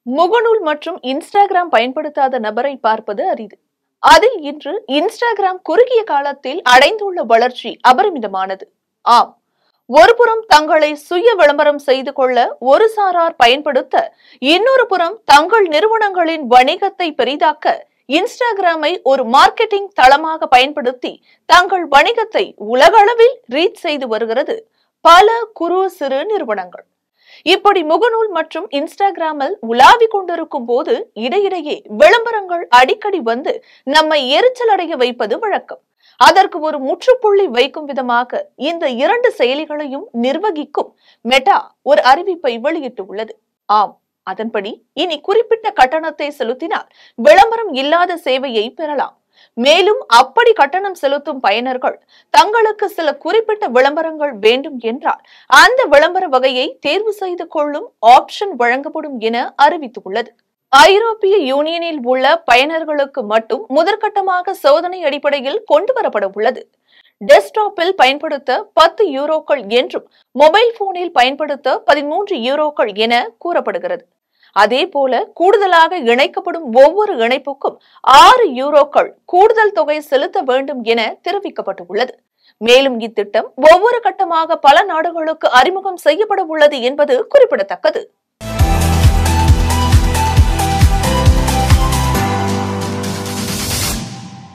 முகநூல் மற்றும் இன்ஸ்டாகிராம் பயன்படுத்தாத நபரை பார்ப்பது அரிது அதில் இன்று இன்ஸ்டாகிராம் குறுகிய காலத்தில் அடைந்துள்ள வளர்ச்சி அபரிமிதமானது ஆம் ஒருபுறம் தங்களை சுய விளம்பரம் செய்து கொள்ள ஒரு சாரார் பயன்படுத்த இன்னொரு புறம் தங்கள் நிறுவனங்களின் வணிகத்தை பெரிதாக்க இன்ஸ்டாகிராமை ஒரு மார்க்கெட்டிங் தளமாக பயன்படுத்தி தங்கள் வணிகத்தை உலகளவில் ரீச் செய்து வருகிறது பல குறு சிறு நிறுவனங்கள் இப்படி முகநூல் மற்றும் இன்ஸ்டாகிராமில் உலாவிக் கொண்டிருக்கும் போது இடையிடையே விளம்பரங்கள் அடிக்கடி வந்து நம்மை எரிச்சல் அடைய வைப்பது வழக்கம் அதற்கு ஒரு முற்றுப்புள்ளி வைக்கும் விதமாக இந்த இரண்டு செயலிகளையும் நிர்வகிக்கும் மெட்டா ஒரு அறிவிப்பை வெளியிட்டுள்ளது ஆம் அதன்படி இனி குறிப்பிட்ட கட்டணத்தை செலுத்தினால் விளம்பரம் இல்லாத சேவையை பெறலாம் மேலும் அப்படி கட்டணம் செலுத்தும் பயனர்கள் தங்களுக்கு சில குறிப்பிட்ட விளம்பரங்கள் வேண்டும் என்றால் அந்த விளம்பர வகையை தேர்வு செய்து கொள்ளும் ஆப்ஷன் வழங்கப்படும் என அறிவித்துள்ளது ஐரோப்பிய யூனியனில் உள்ள பயனர்களுக்கு மட்டும் முதற்கட்டமாக சோதனை அடிப்படையில் கொண்டு வரப்பட உள்ளது டெஸ்க்டாப்பில் பயன்படுத்த பத்து யூரோக்கள் என்றும் மொபைல் போனில் பயன்படுத்த பதிமூன்று யூரோக்கள் என கூறப்படுகிறது அதே போல கூடுதலாக இணைக்கப்படும் ஒவ்வொரு இணைப்புக்கும் ஆறு யூரோக்கள் கூடுதல் தொகை செலுத்த வேண்டும் என தெரிவிக்கப்பட்டுள்ளது மேலும் இத்திட்டம் ஒவ்வொரு கட்டமாக பல நாடுகளுக்கு அறிமுகம் செய்யப்பட உள்ளது என்பது குறிப்பிடத்தக்கது